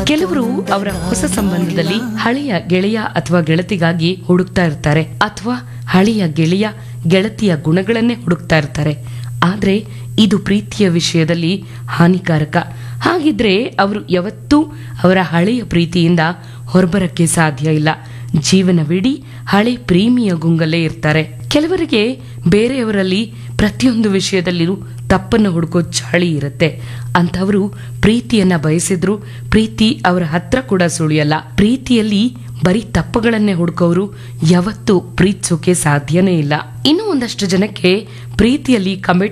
ಕೆಲವರು ಅವರ ಹೊಸ ಸಂಬಂಧದಲ್ಲಿ ಹಳೆಯ ಗೆಳೆಯ ಅಥವಾ ಗೆಳತಿಗಾಗಿ ಹುಡುಕ್ತಾ ಇರ್ತಾರೆ ಅಥವಾ ಹಳೆಯ ಗೆಳೆಯ ಗೆಳತಿಯ ಗುಣಗಳನ್ನೇ ಹುಡುಕ್ತಾ ಇರ್ತಾರೆ ಆದ್ರೆ ಇದು ಪ್ರೀತಿಯ ವಿಷಯದಲ್ಲಿ ಹಾನಿಕಾರಕ ಹಾಗಿದ್ರೆ ಅವರು ಯಾವತ್ತೂ ಅವರ ಹಳೆಯ ಪ್ರೀತಿಯಿಂದ ಹೊರಬರಕ್ಕೆ ಸಾಧ್ಯ ಇಲ್ಲ ಜೀವನವಿಡೀ ಹಳೆ ಪ್ರೇಮಿಯ ಗುಂಗಲ್ಲೇ ಇರ್ತಾರೆ ಕೆಲವರಿಗೆ ಬೇರೆಯವರಲ್ಲಿ ಪ್ರತಿಯೊಂದು ವಿಷಯದಲ್ಲಿಯೂ ತಪ್ಪನ್ನು ಹುಡುಕೋ ಚಾಳಿ ಇರುತ್ತೆ ಅಂಥವರು ಪ್ರೀತಿಯನ್ನ ಬಯಸಿದ್ರು ಪ್ರೀತಿ ಅವರ ಹತ್ರ ಕೂಡ ಸುಳಿಯಲ್ಲ ಪ್ರೀತಿಯಲ್ಲಿ ಬರೀ ತಪ್ಪುಗಳನ್ನೇ ಹುಡುಕೋರು ಯಾವತ್ತೂ ಪ್ರೀತಿಸೋಕೆ ಸಾಧ್ಯನೇ ಇಲ್ಲ ಇನ್ನು ಒಂದಷ್ಟು ಜನಕ್ಕೆ ಪ್ರೀತಿಯಲ್ಲಿ ಕಮಿಟ್